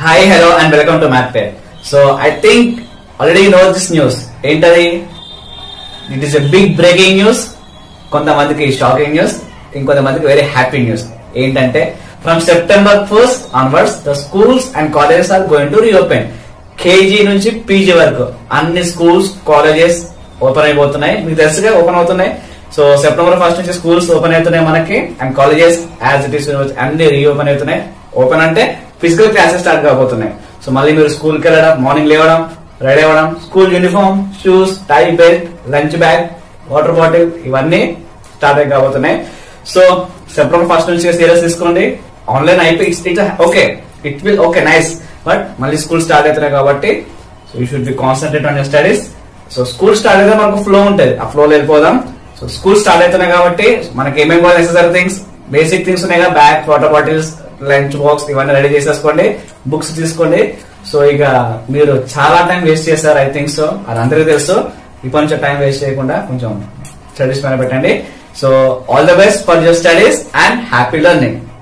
hi hello and welcome to math pair so I think already know this news ఏంటది it is a big breaking news కొంతమందికి shocking news ఇంకొంతమందికి very happy news ఏంటంటే from September first onwards the schools and colleges are going to reopen KG నుంచి PG వరకు అన్ని schools colleges open అయిపోతున్నాయి మీకు తెలుసుగా ఓపెన్ అవుతున్నాయి సో సెప్టెంబర్ ఫస్ట్ నుంచి స్కూల్స్ ఓపెన్ అవుతున్నాయి మనకి and colleges as it is అన్ని రీఓపెన్ అవుతున్నాయి ఓపెన్ అంటే ఫిజికల్ క్లాసెస్ స్టార్ట్ కాబోతున్నాయి సో మళ్ళీ మీరు స్కూల్ కి వెళ్ళడం మార్నింగ్ లేవడం రెడీ అవ్వడం school uniform shoes tie belt lunch bag water bottle ఇవన్నీ స్టార్ట్ అయి కాబోతున్నాయి సో సెప్టెంబర్ ఫస్ట్ నుంచి సీరియస్ తీసుకోండి ఆన్లైన్ అయిపోయి it okay it will okay nice but మళ్ళీ స్కూల్ స్టార్ట్ అవుతున్నాయి కాబట్టి so you should be concentrate on your studies so school start అయితే మనకు ఫ్లో ఉంటుంది ఆ ఫ్లో వెళ్ళిపోదాం సో స్కూల్ స్టార్ట్ అవుతున్నాయి కాబట్టి మనకి ఏమేమి కావాలి నెసరీ థింగ్స్ బేసిక్ థింగ్స్ ఉన్నాయి కదా bag water bottles lunch box ఇవన్నీ రెడీ చేసేసుకోండి బుక్స్ తీసుకోండి సో ఇక మీరు చాలా టైం వేస్ట్ చేస్తారు ఐ థింక్ సో అది అందరికీ తెలుసు ఇప్పటి నుంచి టైం వేస్ట్ చేయకుండా కొంచెం స్టడీస్ పైన పెట్టండి so all the best for your studies and happy learning